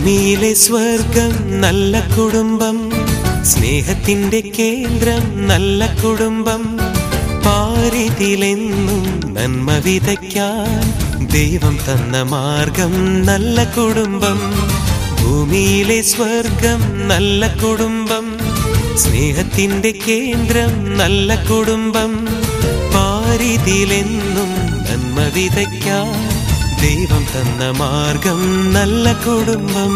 ഭൂമിയിലെ സ്വർഗം നല്ല കുടുംബം സ്നേഹത്തിന്റെ കേന്ദ്രം നല്ല കുടുംബം പാരിതിലെന്നും നന്മ വിതയ്ക്കാൻ ദൈവം തന്ന മാർഗം നല്ല കുടുംബം ഭൂമിയിലെ സ്വർഗം നല്ല കുടുംബം സ്നേഹത്തിന്റെ കേന്ദ്രം നല്ല കുടുംബം പാരിതിലെന്നും നന്മ വിതയ്ക്കാൻ ദൈവം തന്ന മാർഗം നല്ല കുടുംബം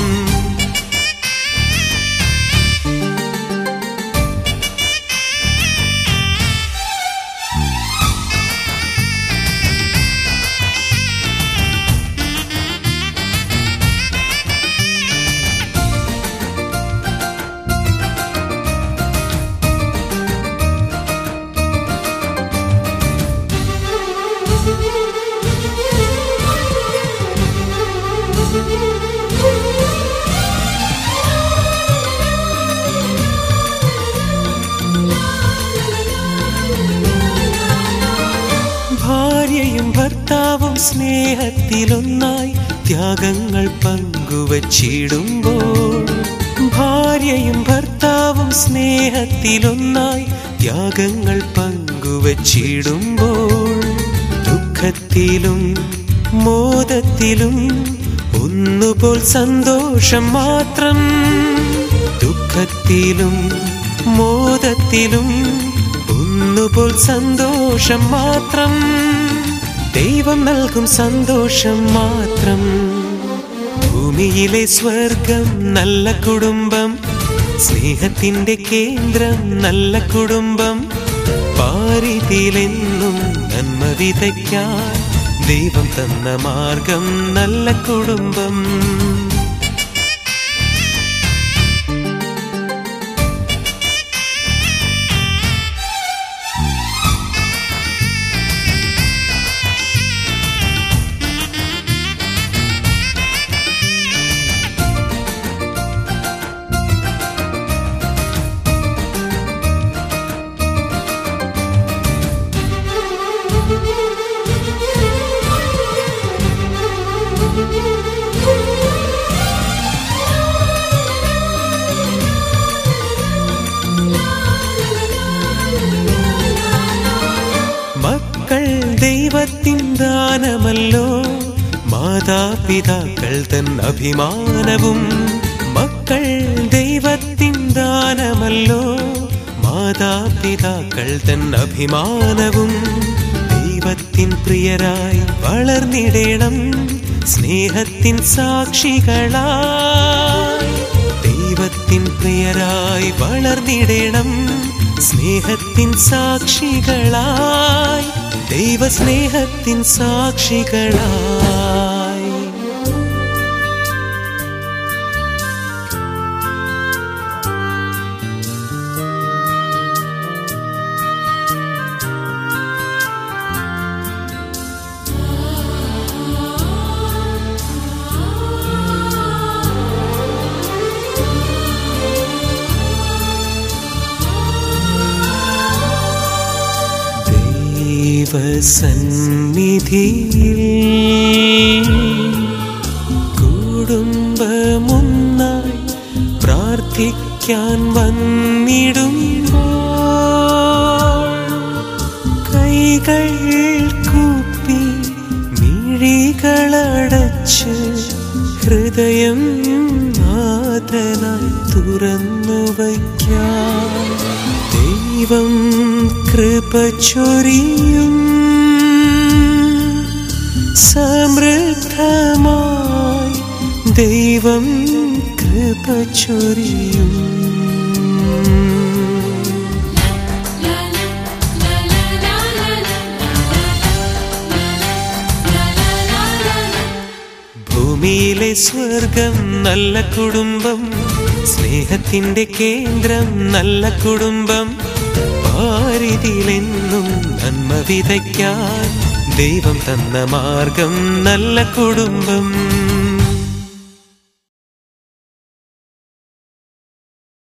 ഭാര്യയും ഭർത്താവും സ്നേഹത്തിലൊന്നായി ത്യാഗങ്ങൾ പങ്കുവച്ചിടുമ്പോൾ ഭാര്യയും ഭർത്താവും സ്നേഹത്തിലൊന്നായി ത്യാഗങ്ങൾ പങ്കുവച്ചിടുമ്പോൾ ദുഃഖത്തിലും മോദത്തിലും ഒന്നുപോൽ സന്തോഷം മാത്രം ദുഃഖത്തിലും മോദത്തിലും ഒന്നുപോൽ സന്തോഷം മാത്രം ദൈവം നൽകും സന്തോഷം മാത്രം ഭൂമിയിലെ സ്വർഗം നല്ല കുടുംബം സ്നേഹത്തിന്റെ കേന്ദ്രം നല്ല കുടുംബം പാരിതിലെന്നും നന്മ വിതയ്ക്കാൻ ദൈവം തന്ന മാർഗം നല്ല കുടുംബം മക്കൾ ദൈവത്തിൻ ദാനമല്ലോ മാതാപിതാക്കൾ തൻ അഭിമാനവും മക്കൾ ദൈവത്തിൻ ദാനമല്ലോ മാതാപിതാക്കൾ തൻ അഭിമാനവും ദൈവത്തിൻ പ്രിയരായി വളർന്നിടണം സ്നേഹത്തിൻ സാക്ഷികളായി ദൈവത്തിൻ പ്രിയരായി വളർന്നിടണം സ്നേഹത്തിൻ സാക്ഷികളായി ദൈവസ്നേഹത്തിൻ സാക്ഷികളായി ദൈവസന്നിധിയിൽ കുടുംബമൊന്നായി പ്രാർത്ഥിക്കാൻ വന്നിടുമ്പോൾ കൈകൾ കൂപ്പി മിഴികളടച്ച് ഹൃദയം നാഥനായി തുറന്നു വയ്ക്കാം ദൈവം കൃപ ചൊരിയും സമൃദ്ധമായി ദൈവം കൃപ ചൊരിയും ഭൂമിയിലെ സ്വർഗം നല്ല കുടുംബം സ്നേഹത്തിന്റെ കേന്ദ്രം നല്ല കുടുംബം പാരിതിലെന്നും നന്മ വിതയ്ക്കാൻ ദൈവം തന്ന മാർഗം നല്ല കുടുംബം